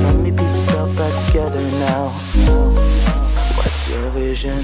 Suddenly piece yourself back together now. What's your vision?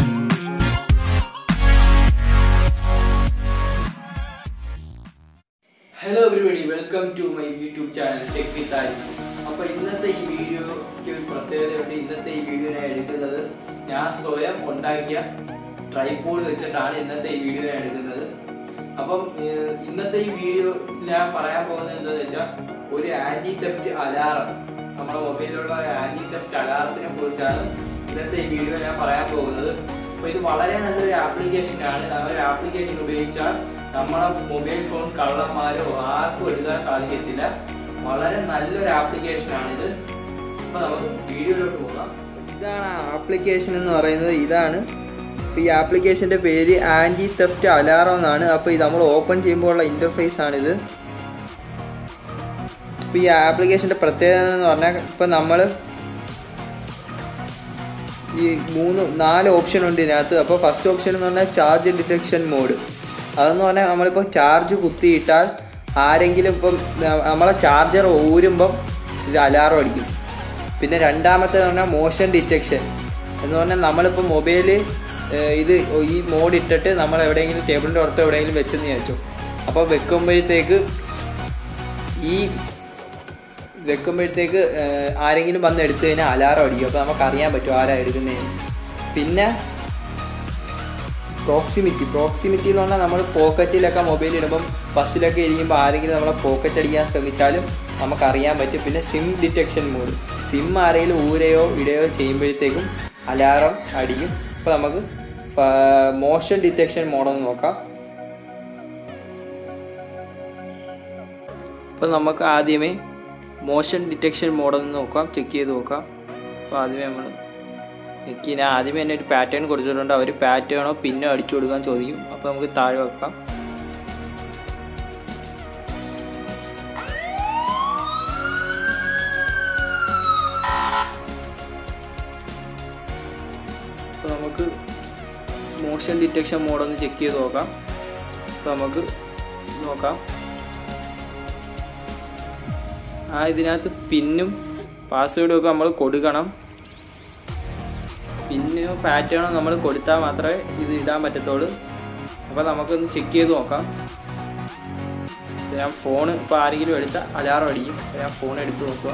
Hello everybody welcome to my YouTube channel Tech With Arif അപ്പോൾ ഇന്നത്തെ ഈ വീഡിയോയ്ക്ക് ഒരു പ്രത്യേകതയുണ്ട് ഇന്നത്തെ ഈ വീഡിയോ ഞാൻ എടുക്കുന്നത് ഞാൻ സ്വയം ഉണ്ടാക്കിയ ട്രൈപോഡ് വെച്ചിട്ടാണ് ഇന്നത്തെ ഈ വീഡിയോ ഞാൻ എടുക്കുന്നത് അപ്പം ഏഹ്, ഇന്നത്തെ ഈ വീഡിയോ ഞാൻ പറയാൻ പോകുന്നത് എന്താണെന്ന് വെച്ചാൽ ഒരു ആന്റി തെഫ്റ്റ് അലാറം നമ്മുടെ മൊബൈലിലുള്ള ആന്റി തെഫ്റ്റ് അലാറത്തിനെ കുറിച്ചാണ് ഇന്നത്തെ ഈ വീഡിയോ ഞാൻ പറയാൻ പോകുന്നത് അപ്പോൾ ഇത് വളരെ നല്ലൊരു ആപ്ലിക്കേഷനാണ് ആ ഒരു ആപ്ലിക്കേഷൻ ഉപയോഗിച്ചാൽ നമ്മളെ മൊബൈൽ ഫോൺ കള്ളന്മാരോ ആർക്കും എടുക്കാൻ സാധിക്കത്തില്ല വളരെ നല്ലൊരു ആപ്ലിക്കേഷനാണിത് അപ്പോൾ നമുക്ക് വീഡിയോയിലോട്ട് പോകാം ഇതാണ് ആപ്ലിക്കേഷൻ എന്ന് പറയുന്നത് ഇതാണ് അപ്പോൾ ഈ ആപ്ലിക്കേഷൻ്റെ പേര് ആൻറ്റി തെഫ്റ്റ് അലാറം എന്നാണ് അപ്പോൾ ഇത് നമ്മൾ ഓപ്പൺ ചെയ്യുമ്പോൾ ഉള്ള ഇൻ്റർഫേസ് ആണിത് ഇപ്പോൾ ഈ ആപ്ലിക്കേഷൻ്റെ പ്രത്യേകത എന്ന് പറഞ്ഞാൽ ഇപ്പോൾ നമ്മൾ ഈ മൂന്ന് നാല് ഓപ്ഷൻ ഉണ്ട് ഇതിനകത്ത് അപ്പോൾ ഫസ്റ്റ് ഓപ്ഷൻ എന്ന് പറഞ്ഞാൽ ചാർജ് ഡിറ്റക്ഷൻ മോഡ് അതെന്ന് പറഞ്ഞാൽ നമ്മളിപ്പോൾ ചാർജ് കുത്തിയിട്ടാൽ ആരെങ്കിലും ഇപ്പം ന- നമ്മളെ ചാർജർ ഊരുമ്പം ഇത് അലാറം അടിക്കും പിന്നെ രണ്ടാമത്തെ പറഞ്ഞാൽ മോഷൻ ഡിറ്റക്ഷൻ എന്ന് പറഞ്ഞാൽ നമ്മളിപ്പോൾ മൊബൈൽ ഇത് ഈ മോഡ് ഇട്ടിട്ട് നമ്മൾ എവിടെയെങ്കിലും ടേബിളിൻ്റെ പുറത്ത് എവിടെയെങ്കിലും വെച്ചെന്ന് വിചാരിച്ചു അപ്പോൾ വെക്കുമ്പോഴത്തേക്ക് ഈ വെക്കുമ്പോഴത്തേക്ക് ഏഹ്, ആരെങ്കിലും വന്ന് എടുത്തു കഴിഞ്ഞാൽ അലാറം അടിക്കും അപ്പോൾ നമുക്ക് അറിയാൻ പറ്റും ആരാ എടുക്കുന്നതെന്ന് പിന്നെ പ്രോക്സിമിറ്റി പ്രോക്സിമിറ്റി എന്ന് പറഞ്ഞാൽ നമ്മൾ പോക്കറ്റിലൊക്കെ മൊബൈൽ ഇടുമ്പം ബസ്സിലൊക്കെ ഇരിക്കുമ്പോൾ ആരെങ്കിലും നമ്മളെ പോക്കറ്റ് അടിക്കാൻ ശ്രമിച്ചാലും നമുക്കറിയാൻ പറ്റും പിന്നെ സിം ഡിറ്റക്ഷൻ മോഡ് സിം ആരെങ്കിലും ഊരയോ ഇടയോ ചെയ്യുമ്പോഴത്തേക്കും അലാറം അടിക്കും അപ്പോൾ നമുക്ക് മോഷൻ ഡിറ്റക്ഷൻ മോഡൊന്ന് നോക്കാം അപ്പോൾ നമുക്ക് ആദ്യമേ മോഷൻ ഡിറ്റക്ഷൻ മോഡൊന്ന് നോക്കാം ചെക്ക് ചെയ്ത് നോക്കാം അപ്പോൾ ആദ്യമേ നമ്മൾ ചെക്ക് ഞാൻ ആദ്യമേ തന്നെ ഒരു പാറ്റേൺ കൊടുത്തിട്ടുണ്ട് അവർ പാറ്റേണോ പിന്നോ അടിച്ചു കൊടുക്കാൻ ചോദിക്കും അപ്പോൾ നമുക്ക് താഴെ വെക്കാം അപ്പോൾ നമുക്ക് മോഷൻ ഡിറ്റക്ഷൻ മോഡൊന്ന് ചെക്ക് ചെയ്ത് നോക്കാം അപ്പോൾ നമുക്ക് നോക്കാം ആ ഇതിനകത്ത് പിന്നും പാസ്വേഡും ഒക്കെ നമ്മൾ കൊടുക്കണം പിന്നെ പാറ്റേണും നമ്മൾ കൊടുത്താൽ മാത്രമേ ഇത് ഇടാൻ പറ്റത്തുള്ളൂ അപ്പോൾ നമുക്കൊന്ന് ചെക്ക് ചെയ്ത് നോക്കാം ഇപ്പൊ ഞാൻ ഫോൺ ഇപ്പോൾ ആരെങ്കിലും എടുത്താൽ അലാറം അടിക്കും അപ്പോൾ ഞാൻ ഫോൺ എടുത്ത് നോക്കുക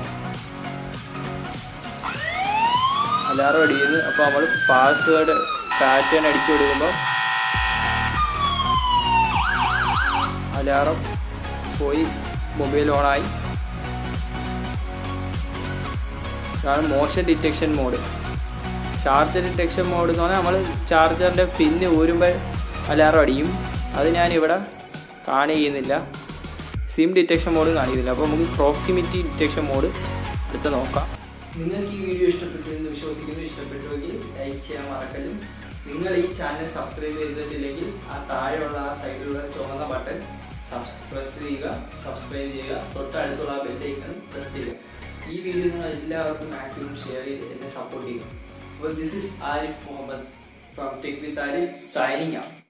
അലാറം അടിക്കുന്നു അപ്പോൾ നമ്മൾ പാസ്വേഡ് പാറ്റേൺ അടിച്ചു കൊടുക്കുമ്പോൾ അലാറം പോയി മൊബൈൽ ഓണായി ഇതാണ് motion detection mode charger detection mode എന്ന് പറഞ്ഞാൽ നമ്മൾ ചാർജറിൻ്റെ പിന്ന് ഊരുമ്പോൾ അലാറം അടിക്കും അത് ഞാനിവിടെ കാണിക്കുന്നില്ല സിം ഡിറ്റക്ഷൻ മോഡ് കാണിക്കുന്നില്ല അപ്പോൾ നമുക്ക് പ്രോക്സിമിറ്റി ഡിറ്റക്ഷൻ മോഡ് അടുത്ത് നോക്കാം നിങ്ങൾക്ക് ഈ വീഡിയോ ഇഷ്ടപ്പെട്ടു എന്ന് വിശ്വസിക്കുന്നു ഇഷ്ടപ്പെട്ടുവെങ്കിൽ ലൈക്ക് ചെയ്യാൻ മറക്കലും നിങ്ങൾ ഈ ചാനൽ സബ്സ്ക്രൈബ് ചെയ്തിട്ടില്ലെങ്കിൽ ആ താഴെയുള്ള ആ സൈഡിലുള്ള ചുവന്ന ബട്ടൺ പ്രസ് ചെയ്യുക സബ്സ്ക്രൈബ് ചെയ്യുക തൊട്ടടുത്തുള്ള ആ ബെല്ലൈക്കൺ പ്രസ് ചെയ്യുക ഈ വീഡിയോ നിങ്ങൾ എല്ലാവർക്കും മാക്സിമം ഷെയർ ചെയ്ത് എന്നെ സപ്പോർട്ട് ചെയ്യുക അപ്പോൾ this is Arif Muhammad from Tech With Arif signing out